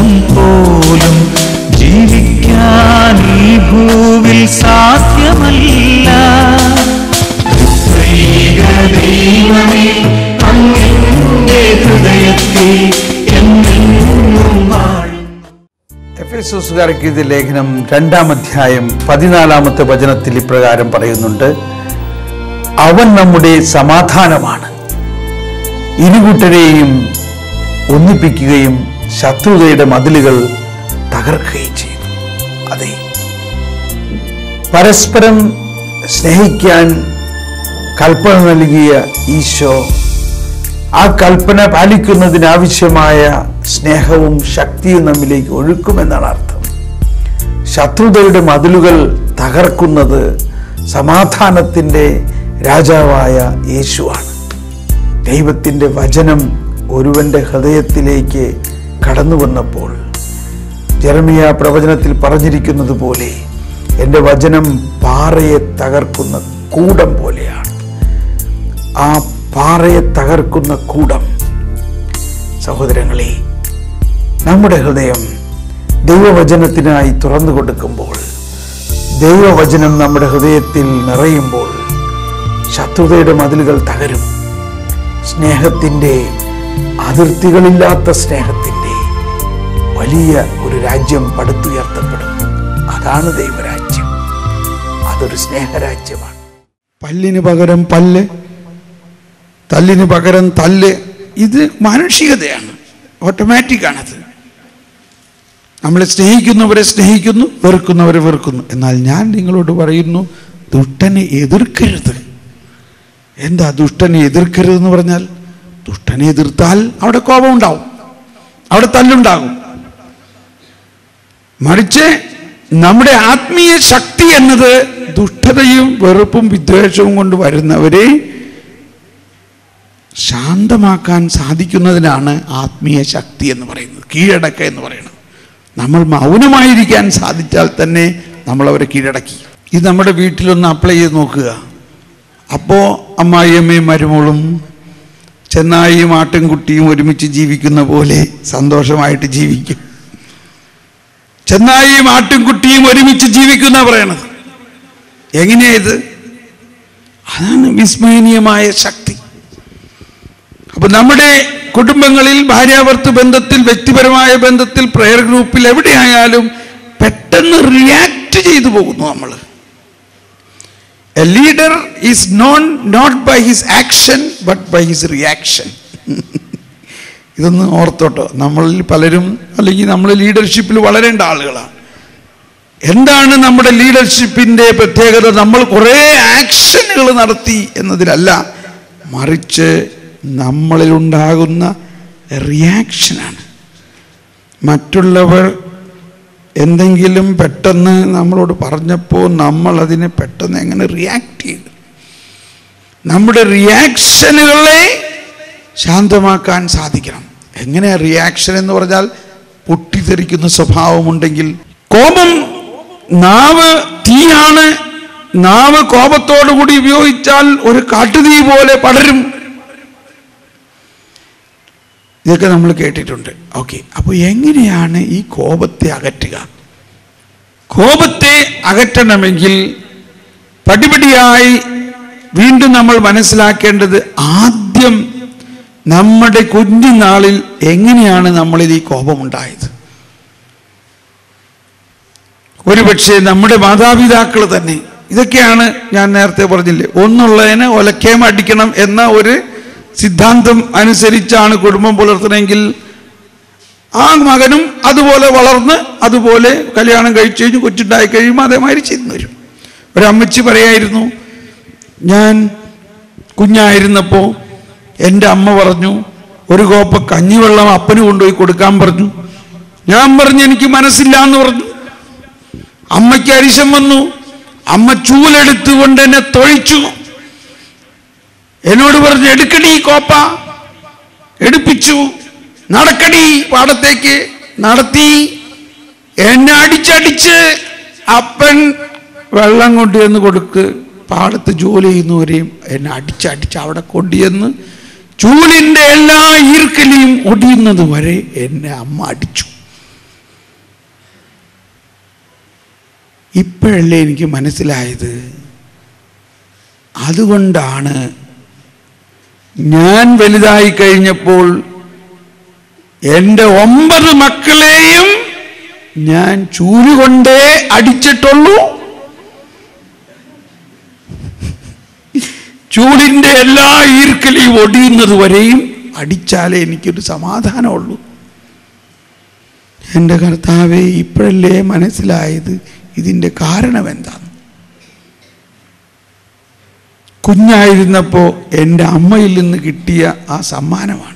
പോലും ജീവിക്കാൻ ഈ ഭൂവിൽ സാധ്യമല്ല ദൈവ ദൈവമേ അങ്ങേ ഹൃദയത്തിൽ എന്നെന്നും വാഴും എഫേസോസുകാർക്ക് ഇത് ലേഖനം രണ്ടാം അധ്യായം പതിനാലാമത്തെ വചനത്തിൽ ഇപ്രകാരം പറയുന്നുണ്ട് അവൻ നമ്മുടെ സമാധാനമാണ് ഇരുകൂട്ടരെയും ഒന്നിപ്പിക്കുകയും ശത്രുതയുടെ മതിലുകൾ തകർക്കുകയും ചെയ്തു അതെ പരസ്പരം സ്നേഹിക്കാൻ കൽപ്പന നൽകിയ ഈശോ ആ കൽപ്പന പാലിക്കുന്നതിനാവശ്യമായ സ്നേഹവും ശക്തിയും നമ്മിലേക്ക് ഒഴുക്കുമെന്നാണ് അർത്ഥം ശത്രുതയുടെ മതിലുകൾ തകർക്കുന്നത് സമാധാനത്തിൻ്റെ രാജാവായ യേശുവാണ് ദൈവത്തിൻ്റെ വചനം ഒരുവന്റെ ഹൃദയത്തിലേക്ക് കടന്നു വന്നപ്പോൾ ജെറമിയ പ്രവചനത്തിൽ പറഞ്ഞിരിക്കുന്നത് പോലെ എൻ്റെ വചനം പാറയെ തകർക്കുന്ന കൂടം പോലെയാണ് ആ പാറയെ തകർക്കുന്ന കൂടം സഹോദരങ്ങളെ നമ്മുടെ ഹൃദയം ദൈവവചനത്തിനായി തുറന്നു കൊടുക്കുമ്പോൾ ദൈവവചനം നമ്മുടെ ഹൃദയത്തിൽ നിറയുമ്പോൾ ശത്രുതയുടെ മതിലുകൾ തകരും സ്നേഹത്തിൻ്റെ അതിർത്തികളില്ലാത്ത സ്നേഹത്തിൻ്റെ വലിയ ഒരു രാജ്യം പടുത്തുയർത്തപ്പെടും അതാണ് ദൈവരാജ്യം അതൊരു സ്നേഹരാജ്യമാണ് പല്ലിന് പകരം പല്ല് തല്ലിന് പകരം തല്ല് ഇത് മാനുഷികതയാണ് ഓട്ടോമാറ്റിക്കാണത് നമ്മളെ സ്നേഹിക്കുന്നവരെ സ്നേഹിക്കുന്നു വെറുക്കുന്നവരെ വെറുക്കുന്നു എന്നാൽ ഞാൻ നിങ്ങളോട് പറയുന്നു ദുഷ്ടനെ എതിർക്കരുത് എന്താ ദുഷ്ടനെ എതിർക്കരുത് എന്ന് പറഞ്ഞാൽ ദുഷ്ടനെ എതിർത്താൽ അവിടെ കോപം ഉണ്ടാവും അവിടെ തല്ലുണ്ടാകും മറിച്ച് നമ്മുടെ ആത്മീയ ശക്തി എന്നത് ദുഷ്ടതയും വെറുപ്പും വിദ്വേഷവും കൊണ്ട് വരുന്നവരെ ശാന്തമാക്കാൻ സാധിക്കുന്നതിനാണ് ആത്മീയ ശക്തി എന്ന് പറയുന്നത് കീഴടക്ക എന്ന് പറയുന്നത് നമ്മൾ മൗനമായിരിക്കാൻ സാധിച്ചാൽ തന്നെ നമ്മൾ അവരെ കീഴടക്കി ഇത് നമ്മുടെ വീട്ടിലൊന്ന് അപ്ലൈ ചെയ്ത് നോക്കുക അപ്പോൾ അമ്മായിയമ്മയും മരുമോളും ചെന്നായിയും ആട്ടിൻകുട്ടിയും ഒരുമിച്ച് ജീവിക്കുന്ന പോലെ സന്തോഷമായിട്ട് ജീവിക്കും ചെന്നായിയും ആട്ടിൻകുട്ടിയും ഒരുമിച്ച് ജീവിക്കുന്ന പറയണത് എങ്ങനെയാ ഇത് അതാണ് വിസ്മയനീയമായ ശക്തി അപ്പൊ നമ്മുടെ കുടുംബങ്ങളിൽ ഭാര്യാഭർത്തൃ ബന്ധത്തിൽ വ്യക്തിപരമായ ബന്ധത്തിൽ പ്രയർ ഗ്രൂപ്പിൽ എവിടെയായാലും പെട്ടെന്ന് റിയാക്ട് ചെയ്തു പോകുന്നു നമ്മൾ a leader is known not by his action but by his reaction ഇതൊന്ന് ഓർത്തോട്ടോ നമ്മളിൽ പലരും അല്ലെങ്കിൽ നമ്മൾ ലീഡർഷിപ്പിൽ വളരേണ്ട ആളുകളാണ് എന്താണ് നമ്മുടെ ലീഡർഷിപ്പിൻ്റെ പ്രത്യേകത നമ്മൾ കുറേ ആക്ഷനുകൾ നടത്തി എന്നതിലല്ല മറിച്ച് നമ്മളിലുണ്ടാകുന്ന റിയാക്ഷനാണ് മറ്റുള്ളവർ എന്തെങ്കിലും പെട്ടെന്ന് നമ്മളോട് പറഞ്ഞപ്പോൾ നമ്മൾ അതിനെ പെട്ടെന്ന് എങ്ങനെ റിയാക്ട് ചെയ്തു നമ്മുടെ റിയാക്ഷനുകളെ ശാന്തമാക്കാൻ സാധിക്കണം എങ്ങനെയാ റിയാക്ഷൻ എന്ന് പറഞ്ഞാൽ പൊട്ടിത്തെറിക്കുന്ന സ്വഭാവമുണ്ടെങ്കിൽ കോപം നാവ് തീയാണ് നാവ് കോപത്തോടു കൂടി ഉപയോഗിച്ചാൽ ഒരു കാട്ടുതീ പോലെ പടരും ഇതൊക്കെ നമ്മൾ കേട്ടിട്ടുണ്ട് ഓക്കെ അപ്പോൾ എങ്ങനെയാണ് ഈ കോപത്തെ അകറ്റുക കോപത്തെ അകറ്റണമെങ്കിൽ പടിപടിയായി വീണ്ടും നമ്മൾ മനസ്സിലാക്കേണ്ടത് ആദ്യം നമ്മുടെ കുഞ്ഞുനാളിൽ എങ്ങനെയാണ് നമ്മളിൽ ഈ കോപമുണ്ടായത് ഒരുപക്ഷെ നമ്മുടെ മാതാപിതാക്കൾ തന്നെ ഇതൊക്കെയാണ് ഞാൻ നേരത്തെ പറഞ്ഞില്ലേ ഒന്നുള്ളതിനെ ഒലക്കേം അടിക്കണം എന്ന ഒരു സിദ്ധാന്തം അനുസരിച്ചാണ് കുടുംബം പുലർത്തണമെങ്കിൽ ആ മകനും അതുപോലെ വളർന്ന് അതുപോലെ കല്യാണം കഴിച്ചു കഴിഞ്ഞ് കൊച്ചുണ്ടായി കഴിയുമ്പോൾ അതേമാതിരി ചെയ്തു വരും ഒരമ്മച്ചി പറയായിരുന്നു ഞാൻ കുഞ്ഞായിരുന്നപ്പോൾ എൻ്റെ അമ്മ പറഞ്ഞു ഒരു കോപ്പ കഞ്ഞിവെള്ളം അപ്പന് കൊണ്ടുപോയി കൊടുക്കാൻ പറഞ്ഞു ഞാൻ പറഞ്ഞു എനിക്ക് മനസ്സില്ല എന്ന് പറഞ്ഞു അമ്മയ്ക്ക് അരിശം വന്നു അമ്മ ചൂലെടുത്തുകൊണ്ട് എന്നെ തൊഴിച്ചു എന്നോട് പറഞ്ഞു എടുക്കടി കോപ്പ എടുപ്പിച്ചു നടക്കടി പാടത്തേക്ക് നടത്തി എന്നെ അടിച്ചടിച്ച് അപ്പൻ വെള്ളം കൊണ്ടുവന്ന് കൊടുക്ക് പാടത്ത് ജോലി ചെയ്യുന്നവരെയും എന്നെ അടിച്ചടിച്ച് അവിടെ കൊണ്ടുവന്ന് ചൂലിൻ്റെ എല്ലാ ഈർക്കലിയും ഒടിയുന്നത് വരെ എന്നെ അമ്മ അടിച്ചു ഇപ്പോഴല്ലേ എനിക്ക് മനസ്സിലായത് അതുകൊണ്ടാണ് ഞാൻ വലുതായി കഴിഞ്ഞപ്പോൾ എൻ്റെ ഒമ്പത് മക്കളെയും ഞാൻ ചൂലുകൊണ്ടേ അടിച്ചിട്ടുള്ളൂ ചൂടിൻ്റെ എല്ലാ ഈർക്കലിയും ഒടിയുന്നത് വരെയും അടിച്ചാലേ എനിക്കൊരു സമാധാനമുള്ളൂ എൻ്റെ കർത്താവെ ഇപ്പോഴല്ലേ മനസ്സിലായത് ഇതിൻ്റെ കാരണം എന്താണ് കുഞ്ഞായിരുന്നപ്പോൾ എൻ്റെ അമ്മയിൽ നിന്ന് കിട്ടിയ ആ സമ്മാനമാണ്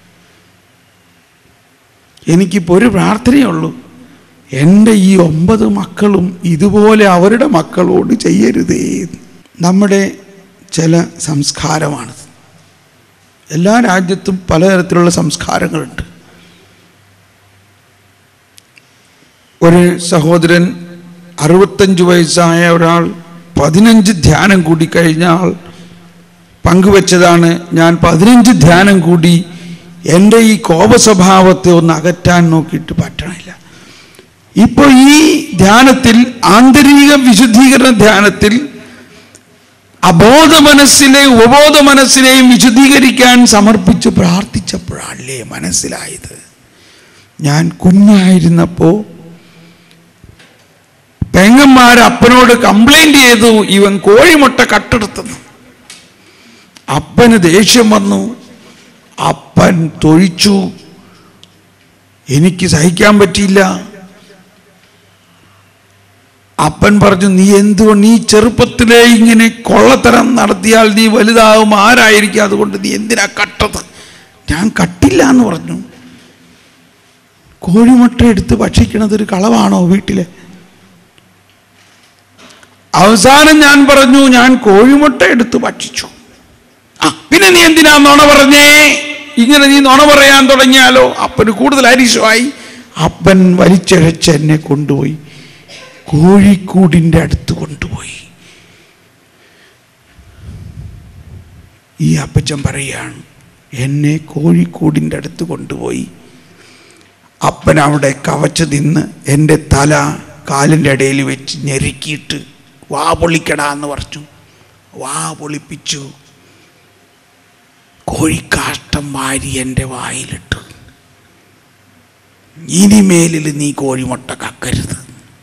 എനിക്കിപ്പോൾ ഒരു പ്രാർത്ഥനയുള്ളൂ എൻ്റെ ഈ ഒമ്പത് മക്കളും ഇതുപോലെ അവരുടെ മക്കളോട് ചെയ്യരുതേ നമ്മുടെ ചില സംസ്കാരമാണിത് എല്ലാ രാജ്യത്തും പലതരത്തിലുള്ള സംസ്കാരങ്ങളുണ്ട് ഒരു സഹോദരൻ അറുപത്തഞ്ച് വയസ്സായ ഒരാൾ പതിനഞ്ച് ധ്യാനം കൂടി കഴിഞ്ഞ ആൾ പങ്കുവച്ചതാണ് ഞാൻ പതിനഞ്ച് ധ്യാനം കൂടി എൻ്റെ ഈ കോപസ്വഭാവത്തെ ഒന്ന് അകറ്റാൻ നോക്കിയിട്ട് പറ്റണില്ല ഇപ്പോൾ ഈ ധ്യാനത്തിൽ ആന്തരിക വിശുദ്ധീകരണ ധ്യാനത്തിൽ അബോധ മനസ്സിനെ ഉപബോധ മനസ്സിനെയും വിശുദ്ധീകരിക്കാൻ സമർപ്പിച്ച് പ്രാർത്ഥിച്ചപ്പോഴല്ലേ മനസ്സിലായത് ഞാൻ കുഞ്ഞായിരുന്നപ്പോൾ പെങ്ങന്മാർ അപ്പനോട് കംപ്ലൈന്റ് ചെയ്തു ഇവൻ കോഴിമുട്ട കട്ടെടുത്തെന്ന് അപ്പന് ദേഷ്യം വന്നു അപ്പൻ തൊഴിച്ചു എനിക്ക് സഹിക്കാൻ പറ്റിയില്ല അപ്പൻ പറഞ്ഞു നീ എന്തുകൊണ്ട് നീ ചെറുപ്പത്തിലേ ഇങ്ങനെ കൊള്ളത്തരം നടത്തിയാൽ നീ വലുതാകും ആരായിരിക്കും അതുകൊണ്ട് നീ എന്തിനാ കട്ടത് ഞാൻ കട്ടില്ല എന്ന് പറഞ്ഞു കോഴിമുട്ട എടുത്ത് ഭക്ഷിക്കണത് ഒരു കളവാണോ വീട്ടിലെ അവസാനം ഞാൻ പറഞ്ഞു ഞാൻ കോഴിമുട്ട എടുത്ത് ഭക്ഷിച്ചു ആ പിന്നെ നീ എന്തിനാ നുണ പറഞ്ഞേ ഇങ്ങനെ നീ നുണ പറയാൻ തുടങ്ങിയാലോ അപ്പന് കൂടുതൽ അരിശമായി അപ്പൻ വലിച്ചഴച്ച് എന്നെ കൊണ്ടുപോയി കോഴിക്കൂടിൻ്റെ അടുത്ത് കൊണ്ടുപോയി ഈ അപ്പച്ചൻ പറയാണ് എന്നെ കോഴിക്കൂടിൻ്റെ അടുത്ത് കൊണ്ടുപോയി അപ്പൻ അവിടെ കവച്ച് നിന്ന് എൻ്റെ തല കാലിൻ്റെ ഇടയിൽ വെച്ച് ഞെരുക്കിയിട്ട് വാ പൊളിക്കടാ എന്ന് പറഞ്ഞു വാ പൊളിപ്പിച്ചു കോഴിക്കാഷ്ടം വാരി എൻ്റെ വായിലിട്ടു ഇനിമേലിൽ നീ കോഴിമുട്ട കക്കരുത്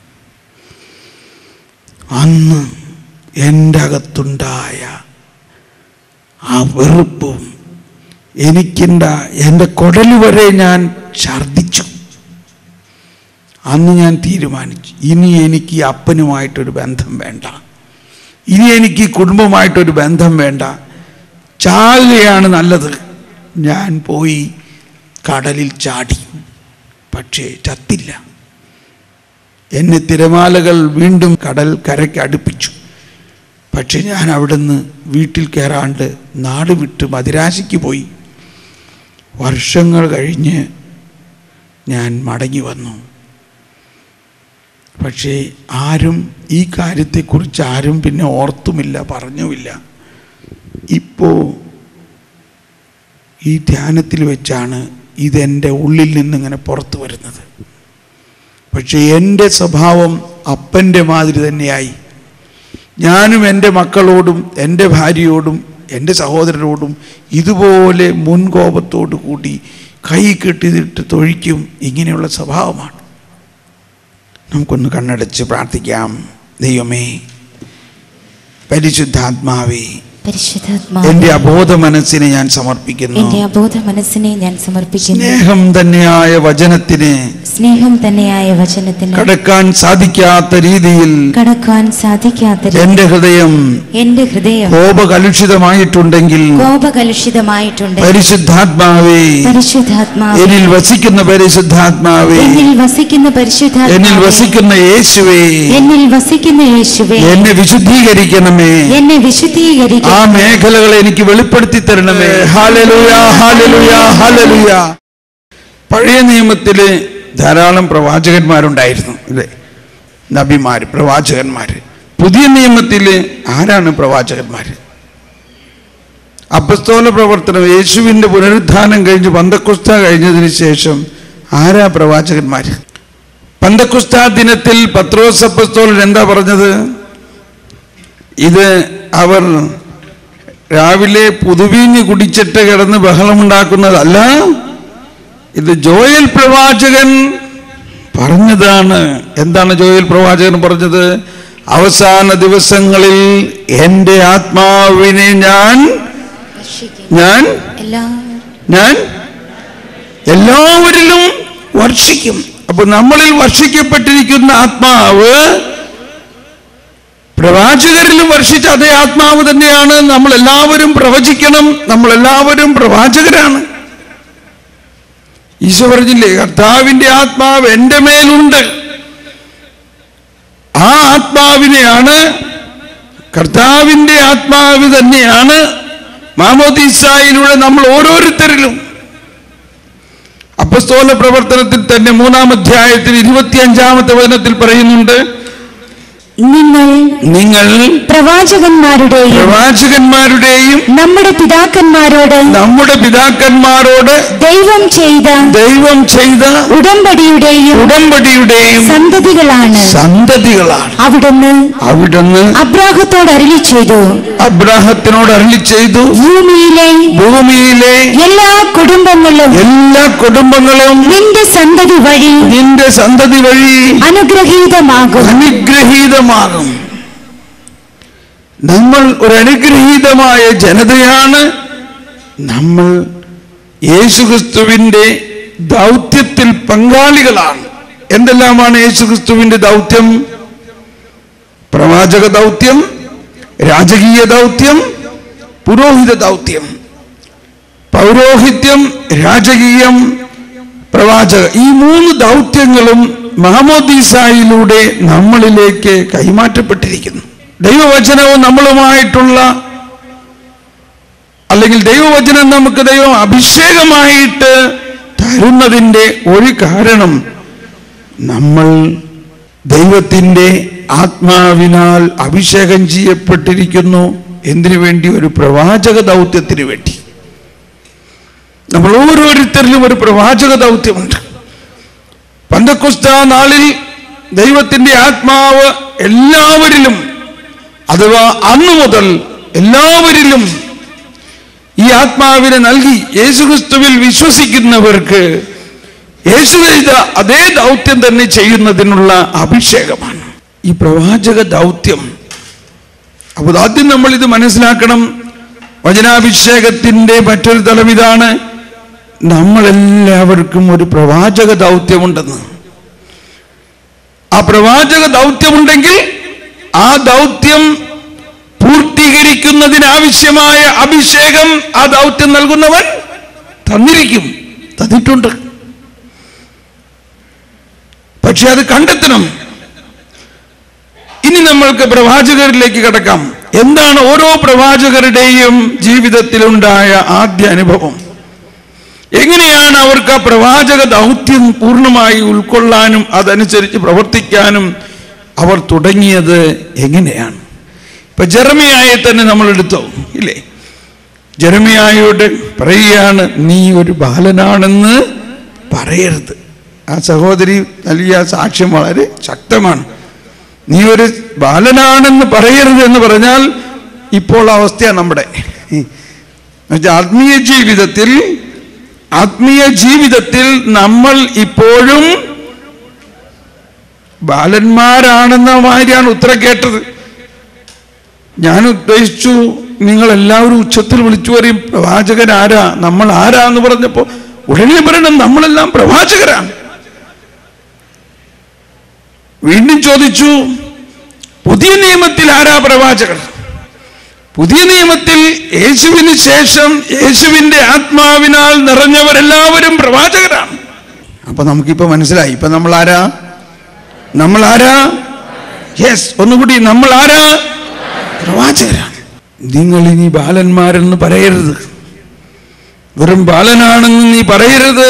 അന്ന് എൻ്റെ അകത്തുണ്ടായ ആ വെറുപ്പും എനിക്കുണ്ട എൻ്റെ കുടൽ വരെ ഞാൻ ഛർദിച്ചു അന്ന് ഞാൻ തീരുമാനിച്ചു ഇനി എനിക്ക് ഈ അപ്പനുമായിട്ടൊരു ബന്ധം വേണ്ട ഇനി എനിക്ക് ഈ കുടുംബമായിട്ടൊരു ബന്ധം വേണ്ട ചാകുകയാണ് നല്ലത് ഞാൻ പോയി കടലിൽ ചാടി പക്ഷേ ചത്തില്ല എന്നെ തിരമാലകൾ വീണ്ടും കടൽ കരയ്ക്ക് അടുപ്പിച്ചു പക്ഷെ ഞാൻ അവിടുന്ന് വീട്ടിൽ കയറാണ്ട് നാട് വിട്ട് മദിരാശിക്ക് പോയി വർഷങ്ങൾ കഴിഞ്ഞ് ഞാൻ മടങ്ങി വന്നു പക്ഷേ ആരും ഈ കാര്യത്തെക്കുറിച്ച് ആരും പിന്നെ ഓർത്തുമില്ല പറഞ്ഞുമില്ല ഇപ്പോൾ ഈ ധ്യാനത്തിൽ വെച്ചാണ് ഇതെൻ്റെ ഉള്ളിൽ നിന്നിങ്ങനെ പുറത്തു വരുന്നത് പക്ഷേ എൻ്റെ സ്വഭാവം അപ്പൻ്റെ മാതിരി തന്നെയായി ഞാനും എൻ്റെ മക്കളോടും എൻ്റെ ഭാര്യയോടും എൻ്റെ സഹോദരനോടും ഇതുപോലെ മുൻകോപത്തോടു കൂടി കൈ കെട്ടിയിട്ട് തൊഴിക്കും ഇങ്ങനെയുള്ള സ്വഭാവമാണ് നമുക്കൊന്ന് കണ്ണടച്ച് പ്രാർത്ഥിക്കാം ദൈവമേ പരിശുദ്ധാത്മാവേ പരിശുദ്ധാത്മാവേ, എൻ്റെ അബോധ മനസ്സിനെ ഞാൻ സമർപ്പിക്കുന്നു എന്റെ അബോധ മനസ്സിനെ ഞാൻ സമർപ്പിക്കുന്നു സ്നേഹം തന്നെയായ വചനത്തിന് സ്നേഹം തന്നെയായ വചനത്തിന് കടക്കാൻ സാധിക്കാത്ത രീതിയിൽ കടക്കാൻ സാധിക്കാത്ത രീതി എൻ്റെ ഹൃദയം എന്റെ ഹൃദയം കോപകലുഷിതമായിട്ടുണ്ടെങ്കിൽ കോപകലുഷിതമായിട്ടുണ്ട് പരിശുദ്ധാത്മാവേ പരിശുദ്ധാത്മാവേ എന്നിൽ വസിക്കുന്ന പരിശുദ്ധാത്മാവേ എന്നിൽ വസിക്കുന്ന എന്നിൽ പരിശുദ്ധാത്മാവേ വസിക്കുന്ന യേശുവേ എന്നിൽ വസിക്കുന്ന യേശുവേ എന്നെ വിശുദ്ധീകരിക്കണമേ എന്നെ വിശുദ്ധീകരിക്കുക ആ മേഖലകളെ എനിക്ക് വെളിപ്പെടുത്തി തരണമേ ഹാലലുയ ഹാലലുയ ഹാലലുയ പഴയ നിയമത്തില് ധാരാളം പ്രവാചകന്മാരുണ്ടായിരുന്നു അല്ലേ നബിമാര് പ്രവാചകന്മാര് പുതിയ നിയമത്തില് ആരാണ് പ്രവാചകന്മാര് അപ്പസ്തോല പ്രവർത്തനം യേശുവിന്റെ പുനരുത്ഥാനം കഴിഞ്ഞ് പന്തക്കുസ്ത കഴിഞ്ഞതിന് ശേഷം ആരാ പ്രവാചകന്മാര് പന്തക്കുസ്താ ദിനത്തിൽ പത്രോസ് അപ്പസ്തോലൻ എന്താ പറഞ്ഞത് ഇത് അവർ രാവിലെ പുതുവീഞ്ഞ് കുടിച്ചിട്ട് കിടന്ന് ബഹളമുണ്ടാക്കുന്നതല്ല ഇത് ജോയൽ പ്രവാചകൻ പറഞ്ഞതാണ് എന്താണ് ജോയൽ പ്രവാചകൻ പറഞ്ഞത് അവസാന ദിവസങ്ങളിൽ എൻ്റെ ആത്മാവിനെ ഞാൻ ഞാൻ എല്ലാവരും ഞാൻ എല്ലാവരിലും വർഷിക്കും അപ്പൊ നമ്മളിൽ വർഷിക്കപ്പെട്ടിരിക്കുന്ന ആത്മാവ് പ്രവാചകരിലും വർഷിച്ച അതേ ആത്മാവ് തന്നെയാണ് നമ്മൾ എല്ലാവരും പ്രവചിക്കണം നമ്മൾ എല്ലാവരും പ്രവാചകരാണ് ഈശോ പറഞ്ഞില്ലേ കർത്താവിന്റെ ആത്മാവ് എൻ്റെ മേലുണ്ട് ആ ആത്മാവിനെയാണ് കർത്താവിന്റെ ആത്മാവ് തന്നെയാണ് മാമോദീസായിലൂടെ നമ്മൾ ഓരോരുത്തരിലും അപ്പസ്തോല പ്രവർത്തനത്തിൽ തന്നെ മൂന്നാം അധ്യായത്തിൽ ഇരുപത്തിയഞ്ചാമത്തെ വചനത്തിൽ പറയുന്നുണ്ട് നിങ്ങൾ നിങ്ങൾ പ്രവാചകന്മാരുടെയും പ്രവാചകന്മാരുടെയും നമ്മുടെ പിതാക്കന്മാരോട് നമ്മുടെ പിതാക്കന്മാരോട് ദൈവം ചെയ്ത ദൈവം ചെയ്ത ഉടമ്പടിയുടെയും ഉടമ്പടിയുടെയും സന്തതികളാണ് സന്തതികളാണ് അവിടുന്ന് അവിടുന്ന് അബ്രാഹത്തോട് അരുളി ചെയ്തു അബ്രാഹത്തിനോട് അരളി ചെയ്തു ഭൂമിയിലെ ഭൂമിയിലെ എല്ലാ കുടുംബങ്ങളും എല്ലാ കുടുംബങ്ങളും നിന്റെ സന്തതി വഴി നിന്റെ സന്തതി വഴി അനുഗ്രഹീതമാകും അനുഗ്രഹീതമാകും നമ്മൾ ഒരു അനുഗ്രഹീതമായ ജനതയാണ് നമ്മൾ യേശുക്രിസ്തുവിന്റെ ദൗത്യത്തിൽ പങ്കാളികളാണ് എന്തെല്ലാമാണ് യേശുക്രിസ്തുവിന്റെ ദൗത്യം പ്രവാചക ദൗത്യം രാജകീയ ദൗത്യം പുരോഹിത ദൗത്യം പൗരോഹിത്യം രാജകീയം പ്രവാചക ഈ മൂന്ന് ദൗത്യങ്ങളും മഹമോദീസായിലൂടെ നമ്മളിലേക്ക് കൈമാറ്റപ്പെട്ടിരിക്കുന്നു ദൈവവചനവും നമ്മളുമായിട്ടുള്ള അല്ലെങ്കിൽ ദൈവവചനം നമുക്ക് ദൈവം അഭിഷേകമായിട്ട് തരുന്നതിൻ്റെ ഒരു കാരണം നമ്മൾ ദൈവത്തിൻ്റെ ആത്മാവിനാൽ അഭിഷേകം ചെയ്യപ്പെട്ടിരിക്കുന്നു എന്തിനു വേണ്ടി ഒരു പ്രവാചക ദൗത്യത്തിന് വേണ്ടി നമ്മൾ ഓരോരുത്തരിലും ഒരു പ്രവാചക ദൗത്യമുണ്ട് പന്തക്കുസ്ത നാളിൽ ദൈവത്തിന്റെ ആത്മാവ് എല്ലാവരിലും അഥവാ അന്നു മുതൽ എല്ലാവരിലും ഈ ആത്മാവിനെ നൽകി യേശുക്രിസ്തുവിൽ വിശ്വസിക്കുന്നവർക്ക് യേശു ചെയ്ത അതേ ദൗത്യം തന്നെ ചെയ്യുന്നതിനുള്ള അഭിഷേകമാണ് ഈ പ്രവാചക ദൗത്യം അപ്പോൾ ആദ്യം നമ്മൾ ഇത് മനസ്സിലാക്കണം വചനാഭിഷേകത്തിന്റെ മറ്റൊരു തലം ഇതാണ് നമ്മളെല്ലാവർക്കും ഒരു പ്രവാചക ദൗത്യമുണ്ടെന്ന് ആ പ്രവാചക ദൗത്യമുണ്ടെങ്കിൽ ആ ദൗത്യം പൂർത്തീകരിക്കുന്നതിനാവശ്യമായ അഭിഷേകം ആ ദൗത്യം നൽകുന്നവൻ തന്നിരിക്കും തന്നിട്ടുണ്ട് പക്ഷെ അത് കണ്ടെത്തണം ഇനി നമ്മൾക്ക് പ്രവാചകരിലേക്ക് കടക്കാം എന്താണ് ഓരോ പ്രവാചകരുടെയും ജീവിതത്തിലുണ്ടായ ആദ്യ അനുഭവം എങ്ങനെയാണ് അവർക്ക് ആ പ്രവാചക ദൗത്യം പൂർണ്ണമായി ഉൾക്കൊള്ളാനും അതനുസരിച്ച് പ്രവർത്തിക്കാനും അവർ തുടങ്ങിയത് എങ്ങനെയാണ് ഇപ്പൊ ജെറമിയായെ തന്നെ നമ്മൾ എടുത്തോ ഇല്ലേ ജെറമിയായോട് പറയുകയാണ് നീ ഒരു ബാലനാണെന്ന് പറയരുത് ആ സഹോദരി നൽകിയ സാക്ഷ്യം വളരെ ശക്തമാണ് നീ ഒരു ബാലനാണെന്ന് പറയരുത് എന്ന് പറഞ്ഞാൽ ഇപ്പോൾ അവസ്ഥയാണ് നമ്മുടെ എന്നുവെച്ചാൽ ആത്മീയ ജീവിതത്തിൽ ആത്മീയ ജീവിതത്തിൽ നമ്മൾ ഇപ്പോഴും ബാലന്മാരാണെന്ന മാതിരിയാണ് ഉത്തരം കേട്ടത് ഞാൻ ഉദ്ദേശിച്ചു നിങ്ങൾ എല്ലാവരും ഉച്ചത്തിൽ വിളിച്ചു പറയും പ്രവാചകൻ ആരാ നമ്മൾ ആരാ എന്ന് പറഞ്ഞപ്പോ ഉടനെ പറയണം നമ്മളെല്ലാം പ്രവാചകരാണ് വീണ്ടും ചോദിച്ചു പുതിയ നിയമത്തിൽ ആരാ പ്രവാചകർ പുതിയ നിയമത്തിൽ യേശുവിന് ശേഷം യേശുവിന്റെ ആത്മാവിനാൽ നിറഞ്ഞവരെല്ലാവരും പ്രവാചകരാണ് അപ്പൊ നമുക്കിപ്പോ മനസ്സിലായി ഇപ്പൊ നമ്മൾ ആരാ നമ്മൾ ആരാ യെസ് ഒന്നുകൂടി നമ്മൾ ആരാ പ്രവാചകരാണ് നിങ്ങൾ ഇനി ബാലന്മാരെന്ന് പറയരുത് വെറും ബാലനാണെന്ന് നീ പറയരുത്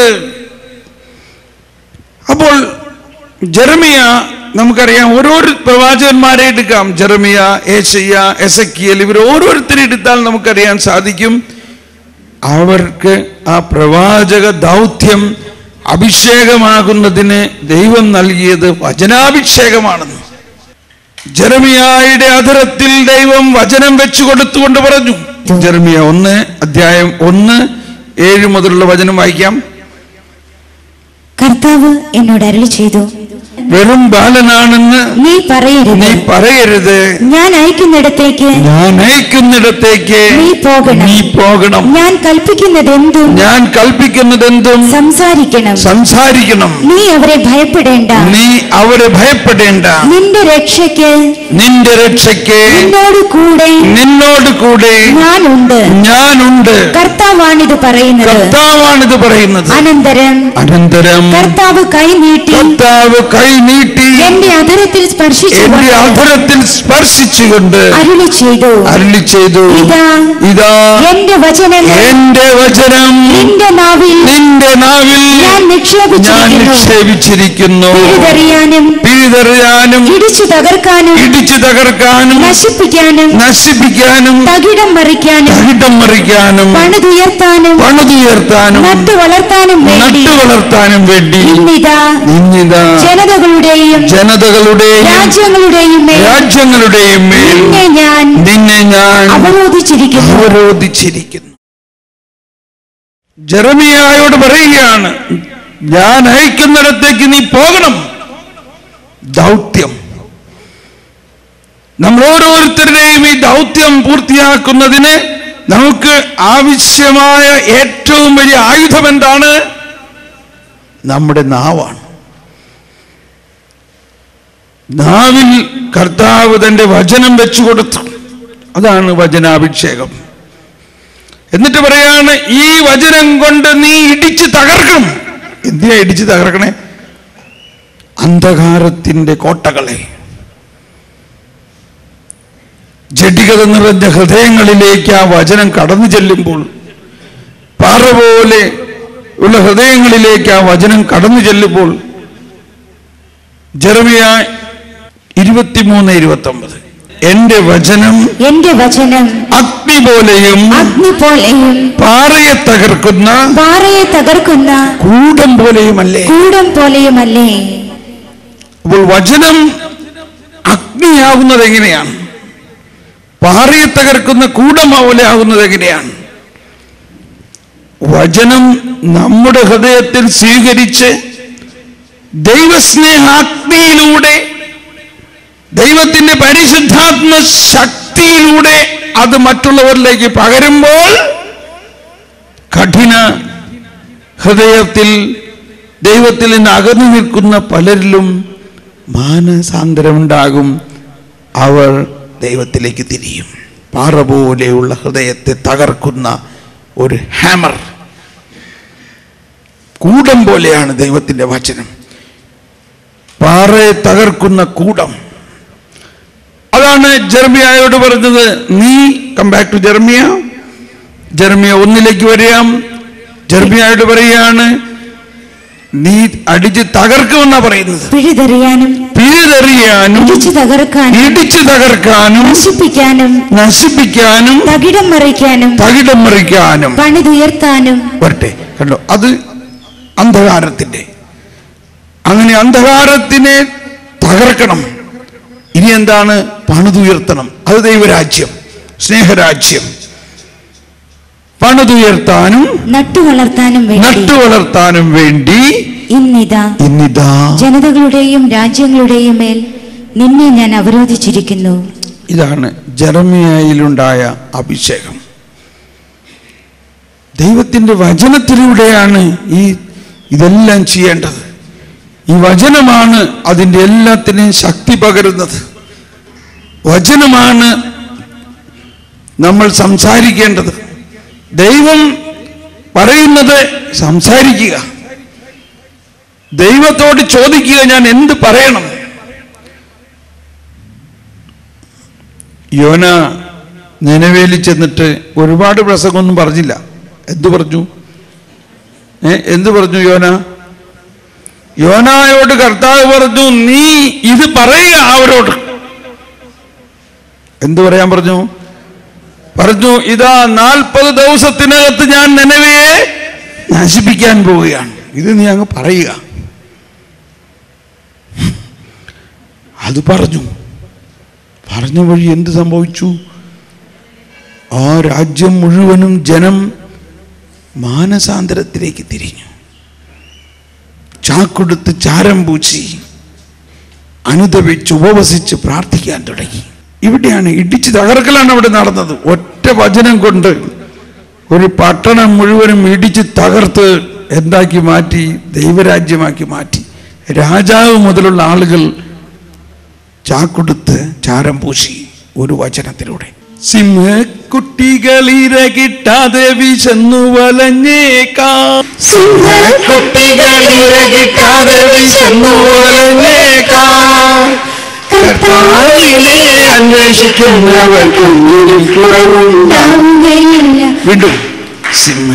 അപ്പോൾ ജെറമിയ നമുക്കറിയാം ഓരോരോ പ്രവാചകന്മാരെ എടുക്കാം ജെറമിയ ഏഷയ്യ എസക്കിയൽ ഇവർ ഓരോരുത്തരെ എടുത്താൽ നമുക്കറിയാൻ സാധിക്കും അവർക്ക് ആ പ്രവാചക ദൗത്യം അഭിഷേകമാകുന്നതിന് ദൈവം നൽകിയത് വചനാഭിഷേകമാണെന്ന് ജെറമിയായുടെ അധരത്തിൽ ദൈവം വചനം വെച്ചു കൊടുത്തുകൊണ്ട് പറഞ്ഞു ജെറമിയ ഒന്ന് അധ്യായം ഒന്ന് ഏഴ് മുതലുള്ള വചനം വായിക്കാം കർത്താവ് എന്നോട് അരുളി ചെയ്തു വെറും ബാലനാണെന്ന് നീ പറയരുത് നീ പറയരുത് ഞാൻ അയക്കുന്നിടത്തേക്ക് ഞാൻ അയക്കുന്നിടത്തേക്ക് നീ പോകണം. നീ പോകണം ഞാൻ കൽപ്പിക്കുന്നതെന്തും ഞാൻ കൽപ്പിക്കുന്നതെന്തും സംസാരിക്കണം സംസാരിക്കണം നീ അവരെ ഭയപ്പെടേണ്ട നീ അവരെ ഭയപ്പെടേണ്ട നിന്റെ രക്ഷയ്ക്ക് നിന്റെ രക്ഷയ്ക്ക് നിന്നോട് കൂടെ നിന്നോട് കൂടെ ഞാനുണ്ട് ഞാനുണ്ട് കർത്താവാണിത് പറയുന്നത് കർത്താവാണിത് പറയുന്നത് അനന്തരം അനന്തരം കർത്താവ് കൈ നീട്ടി കർത്താവ് കൈ നീട്ടി എന്റെ അധരത്തിൽ സ്പർശിച്ചു എന്റെ അധരത്തിൽ സ്പർശിച്ചുകൊണ്ട് അരുളി ചെയ്തു അരുളി ചെയ്തു ഇതാ ഇതാ എന്റെ വചനങ്ങൾ എന്റെ വചനം നിന്റെ നാവിൽ നിന്റെ നാവിൽ ഞാൻ ഞാൻ നിക്ഷേപിച്ചിരിക്കുന്നു നിക്ഷേപിച്ചിരിക്കുന്നു പിഴുതെറിയാനും പിഴുതെറിയാനും ഇടിച്ചു തകർക്കാനും ഇടിച്ചു തകർക്കാനും നശിപ്പിക്കാനും നശിപ്പിക്കാനും തകിടം മറിക്കാനും തകിടം മറിക്കാനും പണിതുയർത്താനും പണിതുയർത്താനും നട്ടു വളർത്താനും വേണ്ടി നട്ടു വളർത്താനും വേണ്ടി ഇന്നിതാ ഇന്നിതാ ജനതകളുടെയും ജനതകളുടെയും രാജ്യങ്ങളുടെയും മേൽ രാജ്യങ്ങളുടെയും മേൽ നിന്നെ ഞാൻ നിന്നെ ഞാൻ അവരോധിച്ചിരിക്കുന്നു അവരോധിച്ചിരിക്കുന്നു ജെറമിയായോട് പറയുകയാണ് ഞാൻ അയക്കുന്നിടത്തേക്ക് നീ പോകണം ദൗത്യം നമ്മൾ ഓരോരുത്തരുടെയും ഈ ദൗത്യം പൂർത്തിയാക്കുന്നതിന് നമുക്ക് ആവശ്യമായ ഏറ്റവും വലിയ ആയുധം എന്താണ് നമ്മുടെ നാവാണ് നാവിൽ കർത്താവ് തന്റെ വചനം വെച്ചു കൊടുത്തു അതാണ് വചനാഭിഷേകം എന്നിട്ട് പറയാണ് ഈ വചനം കൊണ്ട് നീ ഇടിച്ച് തകർക്കണം എന്തിനാ ഇടിച്ച് തകർക്കണേ അന്ധകാരത്തിന്റെ കോട്ടകളെ ജഡികത നിറഞ്ഞ ഹൃദയങ്ങളിലേക്ക് ആ വചനം കടന്നു ചെല്ലുമ്പോൾ പാറ പോലെ ഉള്ള ഹൃദയങ്ങളിലേക്ക് ആ വചനം കടന്നു ചെല്ലുമ്പോൾ ജെറമിയ ഇരുപത്തിമൂന്ന് ഇരുപത്തി ഒമ്പത് എന്റെ വചനം എന്റെ വചനം അഗ്നി പോലെയും അഗ്നി പോലെയും പാറയെ തകർക്കുന്ന പാറയെ തകർക്കുന്ന കൂടം പോലെയുമല്ലേ കൂടം പോലെയുമല്ലേ അപ്പോൾ വചനം അഗ്നിയാകുന്നത് എങ്ങനെയാണ് പാറയെ തകർക്കുന്ന കൂടം പോലെ ആകുന്നത് എങ്ങനെയാണ് വചനം നമ്മുടെ ഹൃദയത്തിൽ സ്വീകരിച്ച് ദൈവസ്നേഹാഗ്നിയിലൂടെ ദൈവത്തിന്റെ പരിശുദ്ധാത്മ ശക്തിയിലൂടെ അത് മറ്റുള്ളവരിലേക്ക് പകരുമ്പോൾ കഠിന ഹൃദയത്തിൽ ദൈവത്തിൽ നിന്ന് അകന്നു നിൽക്കുന്ന പലരിലും മാനസാന്തരമുണ്ടാകും അവർ ദൈവത്തിലേക്ക് തിരിയും പാറ പോലെയുള്ള ഹൃദയത്തെ തകർക്കുന്ന ഒരു ഹാമർ കൂടം പോലെയാണ് ദൈവത്തിന്റെ വചനം പാറയെ തകർക്കുന്ന കൂടം അതാണ് ജെർമിയായോട് പറഞ്ഞത് നീ come back to Jeremiah Jeremiah ഒന്നിലേക്ക് വരികയാം ജെർമിയായോട് പറയുകയാണ് നീ അടിച്ച് തകർക്കുമെന്നാ പറയുന്നത് പിഴുതെറിയാനും പിഴുതെറിയാനും ഇടിച്ചു തകർക്കാനും ഇടിച്ചു തകർക്കാനും നശിപ്പിക്കാനും നശിപ്പിക്കാനും തകിടം മറിക്കാനും തകിടം മറിക്കാനും പണിതുയർത്താനും വരട്ടെ കണ്ടോ അത് അന്ധകാരത്തിന്റെ അങ്ങനെ അന്ധകാരത്തിനെ തകർക്കണം ഇനി എന്താണ് പണിതുയർത്തണം അത് ദൈവരാജ്യം സ്നേഹരാജ്യം പണിതുയർത്താനും നട്ടു വളർത്താനും വേണ്ടി നട്ടു വളർത്താനും വേണ്ടി ഇന്നിതാ ഇന്നിതാ ജനതകളുടെയും രാജ്യങ്ങളുടെയും മേൽ നിന്നെ ഞാൻ അവരോധിച്ചിരിക്കുന്നു ഇതാണ് ജെറമിയയിലുണ്ടായ അഭിഷേകം ദൈവത്തിന്റെ വചനത്തിലൂടെയാണ് ഈ ഇതെല്ലാം ചെയ്യേണ്ടത് ഈ വചനമാണ് അതിൻ്റെ എല്ലാത്തിനെയും ശക്തി പകരുന്നത് വചനമാണ് നമ്മൾ സംസാരിക്കേണ്ടത് ദൈവം പറയുന്നത് സംസാരിക്കുക ദൈവത്തോട് ചോദിക്കുക ഞാൻ എന്ത് പറയണം യോന നിലവേലി ചെന്നിട്ട് ഒരുപാട് പ്രസംഗമൊന്നും പറഞ്ഞില്ല എന്തു പറഞ്ഞു ഏ എന്തു പറഞ്ഞു യോന യോനായോട് കർത്താവ് പറഞ്ഞു നീ ഇത് പറയുക അവരോട് എന്തു പറയാൻ പറഞ്ഞു പറഞ്ഞു ഇതാ നാൽപ്പത് ദിവസത്തിനകത്ത് ഞാൻ നിലവയെ നശിപ്പിക്കാൻ പോവുകയാണ് ഇത് നീ അങ്ങ് പറയുക അത് പറഞ്ഞു പറഞ്ഞ വഴി എന്ത് സംഭവിച്ചു ആ രാജ്യം മുഴുവനും ജനം മാനസാന്തരത്തിലേക്ക് തിരിഞ്ഞു ചാക്കൊടുത്ത് ചാരം പൂച്ചി അനുദപിച്ച് ഉപവസിച്ച് പ്രാർത്ഥിക്കാൻ തുടങ്ങി ഇവിടെയാണ് ഇടിച്ചു തകർക്കലാണ് അവിടെ നടന്നത് ഒറ്റ വചനം കൊണ്ട് ഒരു പട്ടണം മുഴുവനും ഇടിച്ച് തകർത്ത് എന്താക്കി മാറ്റി ദൈവരാജ്യമാക്കി മാറ്റി രാജാവ് മുതലുള്ള ആളുകൾ ചാക്കൊടുത്ത് ചാരം പൂശി ഒരു വചനത്തിലൂടെ സിംഹക്കുട്ടികളിര കിട്ടാതെ വിശന്നു വലഞ്ഞേക്കാം സിംഹക്കുട്ടികളിര കിട്ടാതെ വിശന്നു വലഞ്ഞേക്കാം കർത്താവിനെ അന്വേഷിക്കുന്നവർക്കും ഉണ്ടാവുകയില്ല വീണ്ടും സിംഹ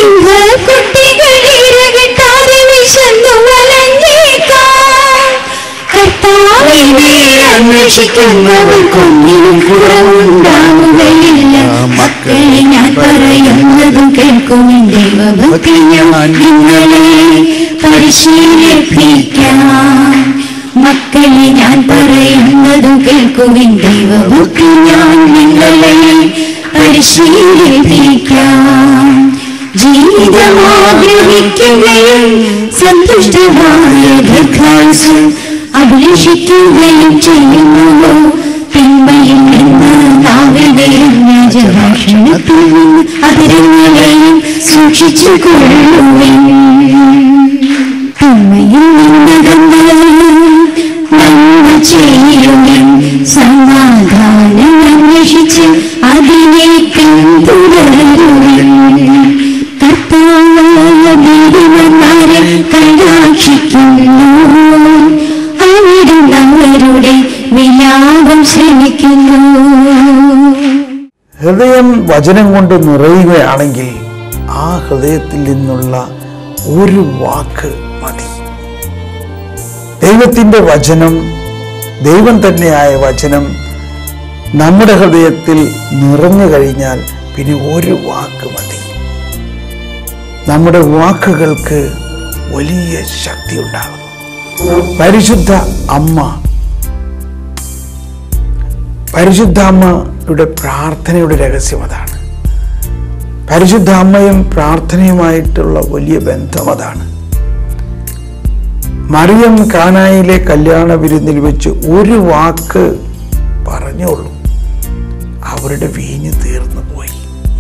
സിംഹക്കുട്ടികളിരകിട്ടാതെ വിശന്നു വലഞ്ഞേക്കാം കർത്താവിനെ അന്വേഷിക്കുന്നവർക്കൊന്നിനും ഉണ്ടാവുകയില്ല മക്കളെ ഞാൻ പറയുന്നതും കേൾക്കുമെൻ ദൈവഭക്തി ഞാൻ നിങ്ങളെ പരിശീലിപ്പിക്കാം മക്കളെ ഞാൻ പറയുന്നതും കേൾക്കുമെൻ ദൈവഭക്തി ഞാൻ നിങ്ങളെ പരിശീലിപ്പിക്കാം ജീവിതമാഗ്രഹിക്കുകയും സന്തുഷ്ടമായ ദീർഘായുസ് അഭിലഷിക്കുകയും ചെയ്യുന്നുവോ തിന്മയിൽ നിന്ന് നാവിനെയും വ്യാജഭാഷണത്തിൽ നിന്ന് അതിരങ്ങളെയും സൂക്ഷിച്ചു കൊള്ളുവിൻ തിന്മയിൽ നിന്നകന്ന് നന്മ ചെയ്യുവിൻ സമാധാനം അന്വേഷിച്ച് അതിനെ പിന്തുടരുവിൻ കർത്താവായ ദൈവന്മാരെ കടാക്ഷിക്കുന്നു അവിടുന്ന് അവരുടെ വിലാപം ശ്രമിക്കുന്നു ഹൃദയം വചനം കൊണ്ട് നിറയുകയാണെങ്കിൽ ആ ഹൃദയത്തിൽ നിന്നുള്ള ഒരു വാക്ക് മതി ദൈവത്തിൻ്റെ വചനം ദൈവം തന്നെയായ വചനം നമ്മുടെ ഹൃദയത്തിൽ നിറഞ്ഞു കഴിഞ്ഞാൽ പിന്നെ ഒരു വാക്ക് മതി നമ്മുടെ വാക്കുകൾക്ക് വലിയ ശക്തി ഉണ്ടാകുന്നു പരിശുദ്ധ അമ്മ പരിശുദ്ധ അമ്മയുടെ പ്രാർത്ഥനയുടെ രഹസ്യം അതാണ് പരിശുദ്ധ അമ്മയും പ്രാർത്ഥനയുമായിട്ടുള്ള വലിയ ബന്ധം അതാണ് മറിയം കാനായിലെ കല്യാണ വിരുന്നിൽ വെച്ച് ഒരു വാക്ക് പറഞ്ഞോളൂ അവരുടെ വീഞ്ഞ് തീർന്നു പോയി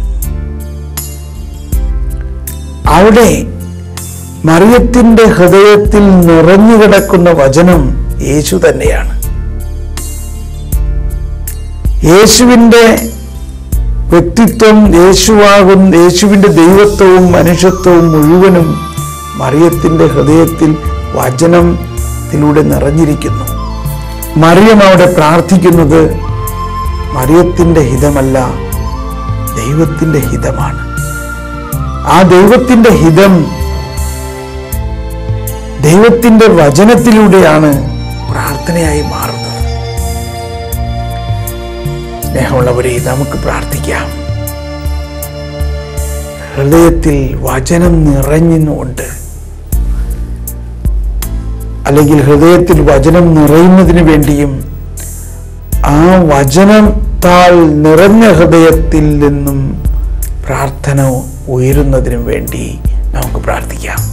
അവിടെ മറിയത്തിന്റെ ഹൃദയത്തിൽ നിറഞ്ഞു കിടക്കുന്ന വചനം യേശു തന്നെയാണ് യേശുവിൻ്റെ വ്യക്തിത്വം യേശുവാകും യേശുവിൻ്റെ ദൈവത്വവും മനുഷ്യത്വവും മുഴുവനും മറിയത്തിൻ്റെ ഹൃദയത്തിൽ വചനത്തിലൂടെ നിറഞ്ഞിരിക്കുന്നു മറിയം അവിടെ പ്രാർത്ഥിക്കുന്നത് മറിയത്തിൻ്റെ ഹിതമല്ല ദൈവത്തിൻ്റെ ഹിതമാണ് ആ ദൈവത്തിൻ്റെ ഹിതം ദൈവത്തിൻ്റെ വചനത്തിലൂടെയാണ് പ്രാർത്ഥനയായി മാറുന്നത് സ്നേഹമുള്ളവരെ നമുക്ക് പ്രാർത്ഥിക്കാം ഹൃദയത്തിൽ വചനം നിറഞ്ഞുകൊണ്ട് അല്ലെങ്കിൽ ഹൃദയത്തിൽ വചനം നിറയുന്നതിന് വേണ്ടിയും ആ വചനത്താൽ നിറഞ്ഞ ഹൃദയത്തിൽ നിന്നും പ്രാർത്ഥന ഉയരുന്നതിനും വേണ്ടി നമുക്ക് പ്രാർത്ഥിക്കാം